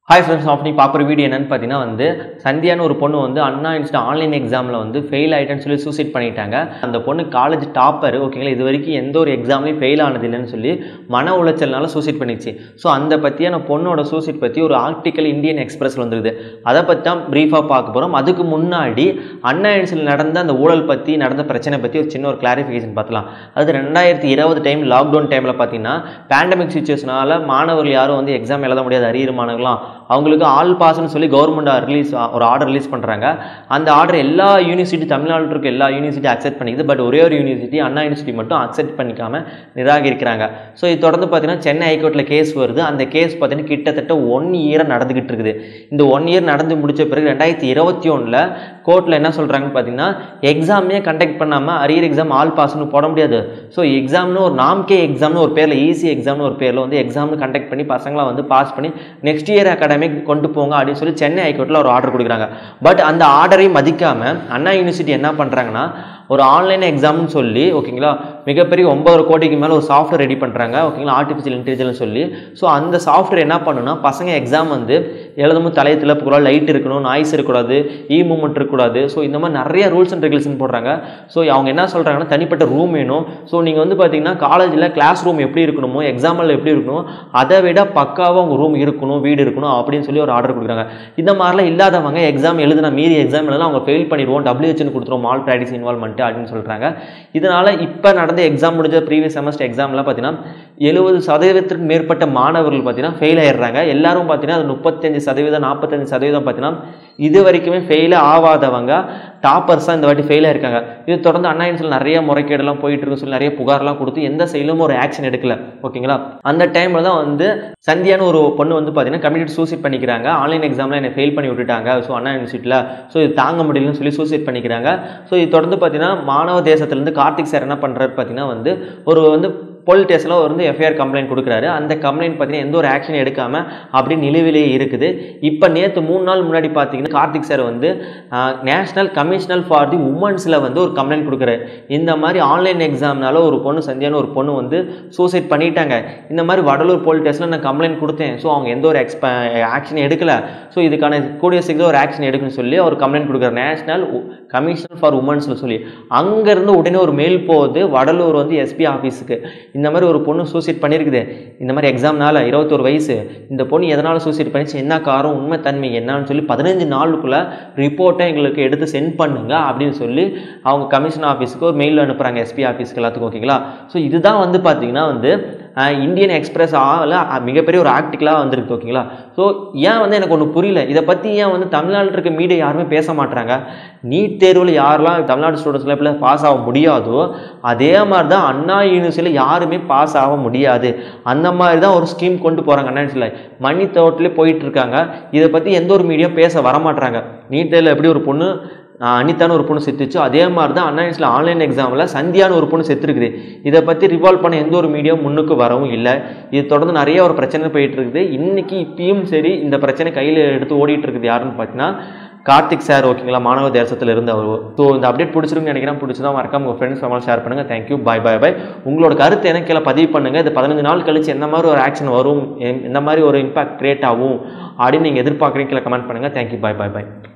hi friends ஆஃப்னி பார்க்குற video என்னன்னு பார்த்தீங்கன்னா வந்து சந்தியான்னு ஒரு பொண்ணு வந்து அண்ணா இன்ஸ்டா ஆன்லைன் எக்ஸாமில் வந்து ஃபெயில் ஆகிட்டேன்னு சொல்லி சூசைட் பண்ணிட்டாங்க அந்த பொண்ணு காலேஜ் டாப்பர் ஓகேங்களா இது வரைக்கும் எந்த ஒரு எக்ஸாம்லையும் ஃபெயில் ஆனது இல்லைன்னு சொல்லி மன உளைச்சல்னால சூசைட் பண்ணிச்சு ஸோ அந்த பற்றியான பொண்ணோட சூசைட் பற்றி ஒரு ஆர்டிக்கல் இந்தியன் எக்ஸ்பிரஸில் வந்துருது அதை பற்றி தான் ப்ரீஃபாக பார்க்க போகிறோம் அதுக்கு முன்னாடி அண்ணா யூனிவர்சிட்டியில் நடந்த அந்த ஊழல் பற்றி நடந்த பிரச்சனை பற்றி ஒரு சின்ன ஒரு கிளாரிஃபிகேஷன் பார்க்கலாம் அது ரெண்டாயிரத்தி இருபது டைம் லாக்டவுன் டைமில் பார்த்தீங்கன்னா பேண்டமிக் சுச்சுவேஷனால் மாணவர்கள் யாரும் வந்து எக்ஸாம் எழுத முடியாது அரியர் மாணவர்களாம் அவங்களுக்கு ஆல் பாஸ்னு சொல்லி கவர்மெண்ட் ரிலீஸ் ஒரு ஆர்டர் ரிலீஸ் பண்ணுறாங்க அந்த ஆர்டர் எல்லா யூனிவர்சிட்டி தமிழ்நாட்டில் இருக்க எல்லா யூனிவர்சிட்டி அக்செப்ட் பண்ணிக்குது பட் ஒரே ஒரு யூனிவர்சிட்டி அண்ணா யூனிவர்சிட்டி மட்டும் அக்செப்ட் பண்ணிக்காம நிராகரிக்கிறாங்க ஸோ இது தொடர்ந்து பார்த்தீங்கன்னா சென்னை ஹைகோர்ட்டில் கேஸ் வருது அந்த கேஸ் பார்த்தீங்கன்னா கிட்டத்தட்ட ஒன் இயராக நடந்துக்கிட்டு இருக்குது இந்த ஒன் இயர் நடந்து முடிச்ச பிறகு ரெண்டாயிரத்தி இருபத்தி ஒன்றில் கோர்ட்டில் என்ன சொல்கிறாங்கன்னு பார்த்தீங்கன்னா எக்ஸாமே கண்டக்ட் பண்ணாமல் அரியர் எக்ஸாம் ஆல் பாஸ்னு போட முடியாது ஸோ எக்ஸாம்னு ஒரு நாம்கே எக்ஸாம்னு ஒரு பேரில் ஈஸி எக்ஸாம்னு ஒரு பேரில் வந்து எக்ஸாம்னு கண்டக்ட் பண்ணி பசங்களை வந்து பாஸ் பண்ணி நெக்ஸ்ட் இயர் அகாடமிக் கொண்டு போங்க அப்படின்னு சொல்லி சென்னை ஹைகோர்ட்டில் ஒரு ஆர்டர் கொடுக்குறாங்க பட் அந்த ஆர்டரையும் மதிக்காமல் அண்ணா யூனிவர்சிட்டி என்ன பண்ணுறாங்கன்னா ஒரு ஆன்லைன் எக்ஸாம்னு சொல்லி ஓகேங்களா மிகப்பெரிய ஒன்பது கோடிக்கு மேலே ஒரு சாஃப்ட்வேர் ரெடி பண்ணுறாங்க ஓகேங்களா ஆர்டிஃபிஷியல் இன்டெலிஜென்ஸ் சொல்லி ஸோ அந்த சாஃப்ட்வேர் என்ன பண்ணுன்னா பசங்க எக்ஸாம் வந்து எழுதும்போது தலையை திலப்புக்கூடாது லைட் இருக்கணும் நாய்ஸ் இருக்கக்கூடாது இ மூமெண்ட் இருக்கக்கூடாது ஸோ இந்த மாதிரி நிறைய ரூல்ஸ் அண்ட் ரெகுலேஷன் போடுறாங்க ஸோ அவங்க என்ன சொல்கிறாங்கன்னா தனிப்பட்ட ரூம் வேணும் ஸோ நீங்கள் வந்து பார்த்தீங்கன்னா காலேஜில் கிளாஸ் ரூம் எப்படி இருக்கணுமோ எக்ஸாமில் எப்படி இருக்கணுமோ அதை விட பக்காவாக உங்கள் ரூம் இருக்கணும் வீடு இருக்கணும் அப்படின்னு சொல்லி ஒரு ஆர்டர் கொடுக்குறாங்க இந்த மாதிரிலாம் இல்லாதவங்க எக்ஸாம் எழுதுனா மீறி எக்ஸாம் எழுதுனா அவங்க ஃபெயில் பண்ணிடுவோம் டபிள்யூஹெச்னு கொடுத்துருவோம் மால் ப்ராக்டிஸ் இன்வால்மெண்ட் அப்படின்னு சொல்கிறாங்க இதனால் இப்போ நடந்த எக்ஸாம் முடிஞ்ச ப்ரீவியஸ் செமஸ்டர் எக்ஸாம்லாம் பார்த்தீங்கன்னா எழுபது சதவீதத்திற்கு மேற்பட்ட மாணவர்கள் பார்த்தீங்கன்னா ஃபெயில் ஆயிடுறாங்க எல்லாரும் பார்த்தீங்கன்னா அது முப்பத்தஞ்சு சதவீதம் நாற்பத்தஞ்சு சதவீதம் பார்த்தீங்கன்னா இது வரைக்குமே ஃபெயிலே ஆகாதவங்க டாப்பர்ஸாக இந்த வாட்டி ஃபெயில் ஆயிருக்காங்க இது தொடர்ந்து அண்ணா யூனிவர்சிட்டியில் நிறைய முறைகேடெல்லாம் போயிட்டு இருக்கு சொல்லி நிறைய புகார்லாம் கொடுத்து எந்த செயலும் ஒரு ஆக்ஷன் எடுக்கல ஓகேங்களா அந்த டைமில் தான் வந்து சந்தியான்னு ஒரு பொண்ணு வந்து பார்த்தீங்கன்னா கம்யூனிட்டி சூசைட் பண்ணிக்கிறாங்க ஆன்லைன் எக்ஸாமில் என்னை ஃபெயில் பண்ணி விட்டுட்டாங்க ஸோ அண்ணா யூனிவர்சிட்டியில் ஸோ இது தாங்க முடியலன்னு சொல்லி சூசைட் பண்ணிக்கிறாங்க ஸோ இது தொடர்ந்து பார்த்தீங்கன்னா மாணவ தேசத்துலேருந்து கார்த்திக் சார் என்ன பண்ணுறாரு பார்த்தீங்கன்னா வந்து ஒரு வந்து போலீஸ் ஸ்டேஷனில் வந்து எஃப்ஐஆர் கம்ப்ளைண்ட் கொடுக்குறாரு அந்த கம்ப்ளைண்ட் பார்த்தீங்கன்னா எந்த ஒரு ஆக்ஷன் எடுக்காமல் அப்படி நிலுவிலே இருக்குது இப்போ நேற்று மூணு நாள் முன்னாடி பார்த்தீங்கன்னா கார்த்திக் சார் வந்து நேஷனல் கமிஷனர் ஃபார் தி உமன்ஸில் வந்து ஒரு கம்ப்ளைண்ட் கொடுக்குறாரு இந்த மாதிரி ஆன்லைன் எக்ஸாம்னால ஒரு பொண்ணு சந்தியான ஒரு பொண்ணு வந்து சூசைட் பண்ணிட்டாங்க இந்த மாதிரி வடலூர் போலீஸ் ஸ்டேஷனில் நான் கம்ப்ளைண்ட் கொடுத்தேன் ஸோ அவங்க எந்த ஒரு எக்ஸ்ப ஆக்ஷன் எடுக்கல ஸோ இதுக்கான கூடிய சீக்கிரம் ஒரு ஆக்ஷன் எடுக்குன்னு சொல்லி அவர் கம்ப்ளைண்ட் கொடுக்குறாரு நேஷனல் கமிஷன் ஃபார் உமன்ஸில் சொல்லி அங்கேருந்து உடனே ஒரு மெயில் போகுது வடலூர் வந்து எஸ்பி ஆஃபீஸுக்கு இந்த மாதிரி ஒரு பொண்ணு சூசைட் பண்ணியிருக்குது இந்த மாதிரி எக்ஸாம்னால இருபத்தொரு வயசு இந்த பொண்ணு எதனால் சூசைட் பண்ணிச்சு என்ன காரணம் உண்மை தன்மை என்னன்னு சொல்லி பதினஞ்சு நாளுக்குள்ளே ரிப்போர்ட்டை எங்களுக்கு எடுத்து சென்ட் பண்ணுங்க அப்படின்னு சொல்லி அவங்க கமிஷன் ஆஃபீஸுக்கு ஒரு மெயில் அனுப்புகிறாங்க எஸ்பி ஆஃபீஸ்க்கு எல்லாத்துக்கும் ஓகேங்களா ஸோ இதுதான் வந்து பார்த்தீங்கன்னா வந்து இந்தியன் எக்ஸ்பிரஸ் ஆல மிகப்பெரிய ஒரு ஆர்டிக்கலாக வந்திருக்கு ஓகேங்களா ஸோ ஏன் வந்து எனக்கு ஒன்று புரியல இதை பற்றி ஏன் வந்து தமிழ்நாட்டில் இருக்க மீடியா யாருமே பேச மாட்டாங்க நீட் தேர்வில் யாரெல்லாம் தமிழ்நாடு ஸ்டூடெண்ட்ஸ்லாம் இப்போ பாஸ் ஆக முடியாதோ அதே மாதிரி தான் அண்ணா யூனிவர்சிட்டியில் யாருமே பாஸ் ஆக முடியாது அந்த மாதிரி தான் ஒரு ஸ்கீம் கொண்டு போகிறாங்க அண்ணா யூனிவர்சிட்டியில் மணி தோட்டிலே போயிட்டு இருக்காங்க இதை பற்றி எந்த ஒரு மீடியா பேச வரமாட்டாங்க நீட் தேர்வில் எப்படி ஒரு பொண்ணு அனிதான்னு ஒரு பொண்ணு செத்துச்சு அதே மாதிரி தான் அண்ணா யூனிவர்சிட்டியில் ஆன்லைன் எக்ஸாமில் சந்தியான்னு ஒரு பொண்ணு செத்துருக்குது இதை பற்றி ரிவால்வ் பண்ண எந்த ஒரு மீடியா முன்னுக்கு வரவும் இல்லை இது தொடர்ந்து நிறைய ஒரு பிரச்சனை போயிட்டு இருக்குது இன்னைக்கு இப்பயும் சரி இந்த பிரச்சனை கையில் எடுத்து ஓடிட்டு இருக்குது யாருன்னு பார்த்தீங்கன்னா கார்த்திக் சார் ஓகேங்களா மாணவ தேசத்தில் இருந்து அவர் ஸோ இந்த அப்டேட் பிடிச்சிருக்குன்னு நினைக்கிறேன் பிடிச்சதா மறக்காம உங்கள் ஃப்ரெண்ட்ஸ் ஃபேமிலி ஷேர் பண்ணுங்கள் தேங்க்யூ பாய் பாய் பாய் உங்களோட கருத்து எனக்கு கீழே பதிவு பண்ணுங்கள் இது பதினஞ்சு நாள் கழிச்சு எந்த மாதிரி ஒரு ஆக்ஷன் வரும் எந்த மாதிரி ஒரு இம்பாக்ட் கிரியேட் ஆகும் அப்படின்னு நீங்கள் எதிர்பார்க்குறீங்க கீழே கமெண்ட் பண்ணுங்கள் தேங்க்யூ பாய் பாய் பாய்